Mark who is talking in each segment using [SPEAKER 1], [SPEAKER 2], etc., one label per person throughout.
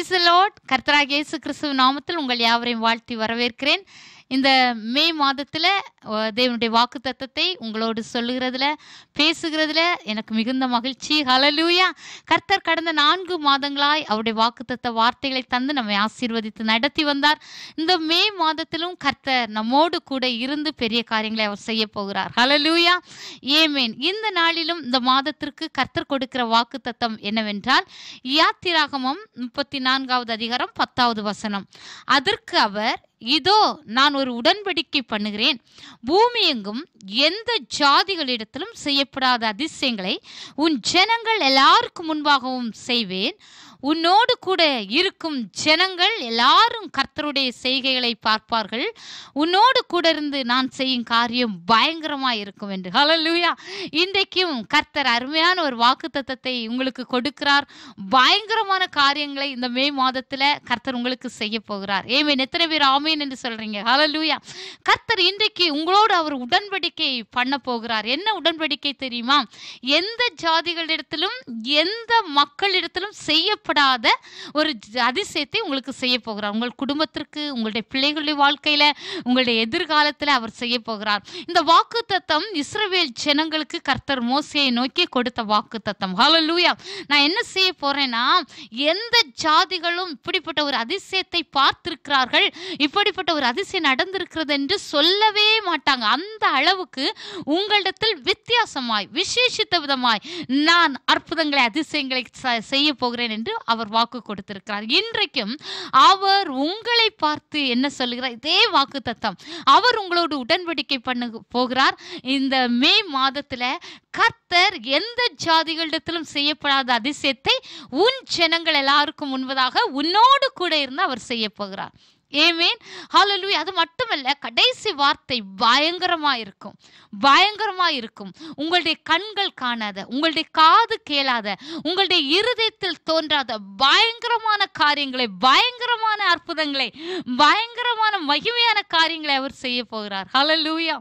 [SPEAKER 1] price Lord கர்த்தராகிய இயேசு கிறிஸ்துவ நாமத்தில் உங்கள் யாவரையும் வாழ்த்தி வரவேற்கிறேன் இந்த மே மாதத்தில் தேவனுடைய வாக்கு தத்தத்தை உங்களோடு சொல்லுகிறதுல பேசுகிறதுல எனக்கு மிகுந்த மகிழ்ச்சி ஹலலூயா கர்த்தர் கடந்த நான்கு மாதங்களாய் அவருடைய வாக்குத்தத்த வார்த்தைகளை தந்து நம்மை ஆசீர்வதித்து நடத்தி வந்தார் இந்த மே மாதத்திலும் கர்த்தர் நம்மோடு கூட இருந்து பெரிய காரியங்களை அவர் செய்ய போகிறார் ஹலலூயா ஏமேன் இந்த நாளிலும் இந்த மாதத்திற்கு கர்த்தர் கொடுக்கிற வாக்குத்தத்தம் என்னவென்றால் யாத்திராகமம் முப்பத்தி நான்காவது அதிகாரம் பத்தாவது வசனம் அதற்கு அவர் இதோ நான் ஒரு உடன்படிக்கை பண்ணுகிறேன் பூமி எங்கும் எந்த ஜாதிகளிடத்திலும் செய்யப்படாத அதிசயங்களை உன் ஜனங்கள் எல்லாருக்கும் முன்பாகவும் செய்வேன் உன்னோடு கூட இருக்கும் ஜனங்கள் எல்லாரும் கர்த்தருடைய செய்கைகளை பார்ப்பார்கள் உன்னோடு கூட இருந்து நான் செய்யும் காரியம் பயங்கரமா இருக்கும் என்று ஹalleluya இன்றைக்கும் கர்த்தர் அருமையான ஒரு வாக்குத்தத்தத்தை உங்களுக்கு கொடுக்கிறார் பயங்கரமான காரியங்களை இந்த மே மாதத்துல கர்த்தர் உங்களுக்கு செய்ய போகிறார் ஏமேன் எத்தனை பேர் ஆமேன் என்று சொல்றீங்க ஹalleluya கர்த்தர் இன்றைக்கு உங்களோடு அவர் உடன்படிக்கை பண்ண போகிறார் என்ன உடன்படிக்கை தெரியுமா எந்த ஜாதிகளிடத்திலும் எந்த மக்களிடத்திலும் செய்யப்படாத ஒரு ஜ- அதிசயத்தை உங்களுக்கு செய்ய போகிறார் உங்கள் குடும்பத்திற்கு உங்களுடைய பிள்ளைகளுடைய வாழ்க்கையில உங்களுடைய எதிர்காலத்துல அவர் செய்ய போகிறார் இந்த வாக்கு தத்தம் இஸ்ரவேல் ஜனங்களுக்கு கர்த்தர் மோசையை நோக்கி கொடுத்த வாக்கு தத்தம் ஹalleluya நான் என்ன செய்ய போறேன்னா எந்த ஜாதிகளும் இப்படிப்பட்ட ஒரு அதிசயத்தை பார்த்திருக்கிறார்கள் இப்படிப்பட்ட ஒரு அதிசயம் நடந்திருக்கிறது என்று சொல்லவே மாட்டாங்க அந்த அளவுக்கு உங்களிடத்தில் வித்தியாசமாய் விசேஷித்த விதமாய் நான் அற்புதங்களை அதிசயங்களை ச- செய்ய போகிறேன் என்று அவர் வாக்கு கொடுத்திருக்கிறார் இன்றைக்கும் அவர் உங்களை பார்த்து என்ன சொல்லுகிறார் இதே வாக்கு தத்தம் அவர் உங்களோடு உடன்படிக்கை பண்ண போகிறார் இந்த மே மாதத்துல கர்த்தர் எந்த ஜாதிகளிடத்திலும் செய்யப்படாத அதிசயத்தை உன் ஜனங்கள் எல்லாருக்கும் முன்பதாக உன்னோடு கூட இருந்து அவர் செய்ய போகிறார் ஏமேன் ஹalleluya அது மட்டுமல்ல கடைசி வார்த்தை பயங்கரமா இருக்கும் பயங்கரமா இருக்கும் உங்களுடைய கண்கள் காணாத உங்களுடைய காது கேளாத உங்களுடைய இருதயத்தில் தோன்றாத பயங்கரமான காரியங்களை பயங்கரமான அற்புதங்களை பயங்கரமான மகிமையான காரியங்களை அவர் செய்ய போகிறார் ஹalleluya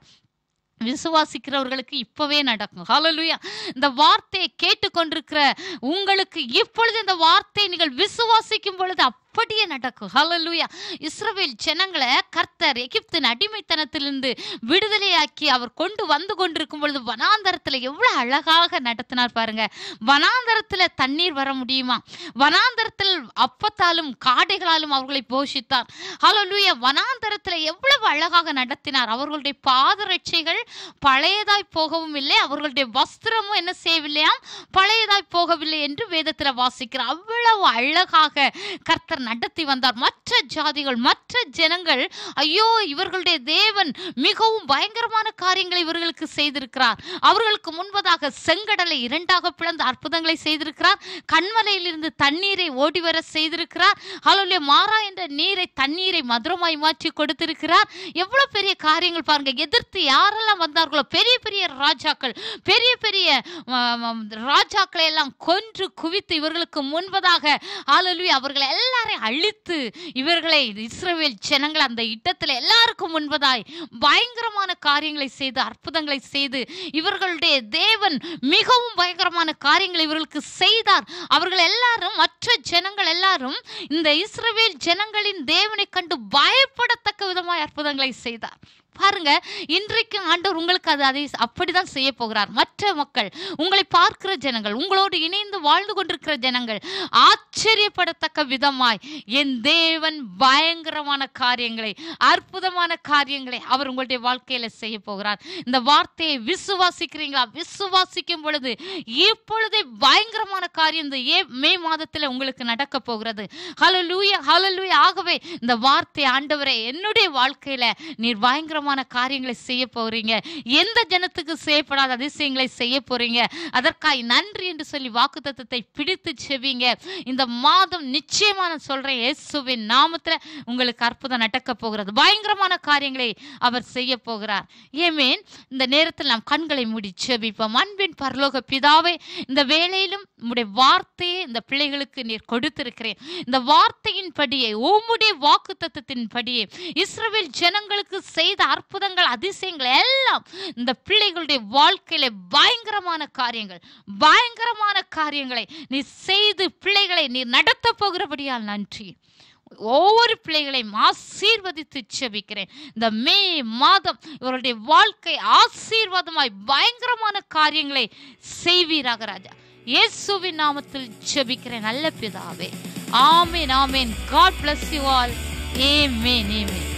[SPEAKER 1] விசுவாசிக்கிறவர்களுக்கு இப்பவே நடக்கும் ஹalleluya இந்த வார்த்தையை கேட்டுக்கொண்டிருக்கிற உங்களுக்கு இப்பொழுது இந்த வார்த்தையை நீங்கள் விசுவாசிக்கும் பொழுது அப்படியே நடக்கும் ஹalleluya இஸ்ரவேல் ஜனங்களை கர்த்தர் எகிப்தின் அடிமைத்தனத்திலிருந்து விடுதலையாக்கி அவர் கொண்டு வந்து கொண்டிருக்கும் பொழுது வனாந்தரத்துல எவ்வளவு அழகாக நடத்தினார் பாருங்க வனாந்தரத்துல தண்ணீர் வர முடியுமா வனாந்தரத்தில் அப்பத்தாலும் காடைகளாலும் அவர்களை போஷித்தார் ஹalleluya வனாந்தரத்துல எவ்வளவு அழகாக நடத்தினார் அவர்களுடைய பாதரட்சைகள் பழையதாய் போகவும் இல்லை அவர்களுடைய வஸ்திரமும் என்ன செய்யவில்லையாம் பழையதாய் போகவில்லை என்று வேதத்துல வாசிக்கிறார் அவ்வளவு அழகாக கர்த்தர் நடத்தி வந்தார் மற்ற ஜாதிகள் மற்ற ஜனங்கள் ஐயோ இவர்களுடைய தேவன் மிகவும் பயங்கரமான காரியங்களை இவர்களுக்கு செய்திருக்கிறார் அவர்களுக்கு முன்பதாக செங்கடலை இரண்டாக பிளந்து அற்புதங்களை செய்திருக்கிறார் கண்மலையிலிருந்து தண்ணீரை ஓடி வர செய்திருக்கிறார் ஹalleluya மாறா என்ற நீரை தண்ணீரை மதுரமாய் மாற்றி கொடுத்திருக்கிறார் எவ்வளவு பெரிய காரியங்கள் பாருங்க எதிர்த்து யாரெல்லாம் வந்தார்களோ பெரிய பெரிய ராஜாக்கள் பெரிய பெரிய ஆம், ஆம், ராஜாக்களை எல்லாம் கொன்று குவித்து இவர்களுக்கு முன்பதாக ஹalleluya அவர்களை எல்லாரையும் அழித்து இவர்களை இஸ்ரவேல் ஜனங்கள் அந்த இடத்துல எல்லாருக்கும் முன்பதாய் பயங்கரமான காரியங்களை செய்து அற்புதங்களை செய்து இவர்களுடைய தேவன் மிகவும் பயங்கரமான காரியங்களை இவர்களுக்கு செய்தார் அவர்கள் எல்லாரும் மற்ற ஜனங்கள் எல்லாரும் இந்த இஸ்ரவேல் ஜனங்களின் தேவனை கண்டு பயப்படத்தக்க விதமாய் அற்புதங்களை செய்தார் பாருங்க இன்றைக்கு ஆண்டவர் உங்களுக்கு அது அதை அப்படிதான் செய்ய போகிறார் மற்ற மக்கள் உங்களை பார்க்கிற ஜனங்கள் உங்களோடு இணைந்து வாழ்ந்து கொண்டிருக்கிற ஜனங்கள் ஆச்சரியப்படத்தக்க விதமாய் என் தேவன் பயங்கரமான காரியங்களை அற்புதமான காரியங்களை அவர் உங்களுடைய வாழ்க்கையில செய்ய போகிறார் இந்த வார்த்தையை விசுவாசிக்கிறீங்களா விசுவாசிக்கும் பொழுது இப்பொழுதே பயங்கரமான காரியம் இந்த ஏ மே மாதத்துல உங்களுக்கு நடக்க போகிறது ஹalleluya ஹalleluya ஆகவே இந்த வார்த்தை ஆண்டவரே என்னுடைய வாழ்க்கையில நீர் பயங்கரமான காரியங்களை செய்ய போறீங்க எந்த ஜனத்துக்கு செய்யப்படாத அதிசயங்களை செய்ய போறீங்க அதற்காய் நன்றி என்று சொல்லி வாக்குத்தத்தத்தை பிடித்து செவிங்க இந்த மாதம் நிச்சயமா நான் சொல்றேன் இயேசுவின் நாமத்துல உங்களுக்கு அற்புதம் நடக்க போகிறது பயங்கரமான காரியங்களை அவர் செய்ய போகிறார் ஏமேன் இந்த நேரத்தில் நாம் கண்களை மூடி செபிப்போம் அன்பின் பரலோக பிதாவே இந்த வேளையிலும் உம்முடைய வார்த்தையை இந்த பிள்ளைகளுக்கு நீர் கொடுத்திருக்கிறேன் இந்த வார்த்தையின் படியே உம்முடைய வாக்கு தத்தத்தின் படியே இஸ்ரவேல் இஸ்ரவேல் ஜனங்களுக்கு செய்த அற்புதங்கள் அதிசயங்கள் எல்லாம் இந்த பிள்ளைகளுடைய வாழ்க்கையில பயங்கரமான காரியங்கள் பயங்கரமான காரியங்களை நீ செய்து பிள்ளைகளை நீ நடத்த போகிறபடியால் நன்றி ஒவ்வொரு பிள்ளைகளையும் ஆசீர்வதித்து செபிக்கிறேன் இந்த மே மாதம் இவருடைய வாழ்க்கை ஆசீர்வாதமாய் பயங்கரமான காரியங்களை செய்வீராக ராஜா இயேசுவின் நாமத்தில் ஜெபிக்கிறேன் நல்ல பிதாவே ஆமேன் ஆமேன் காட் bless you all ஆமென் ஆமென்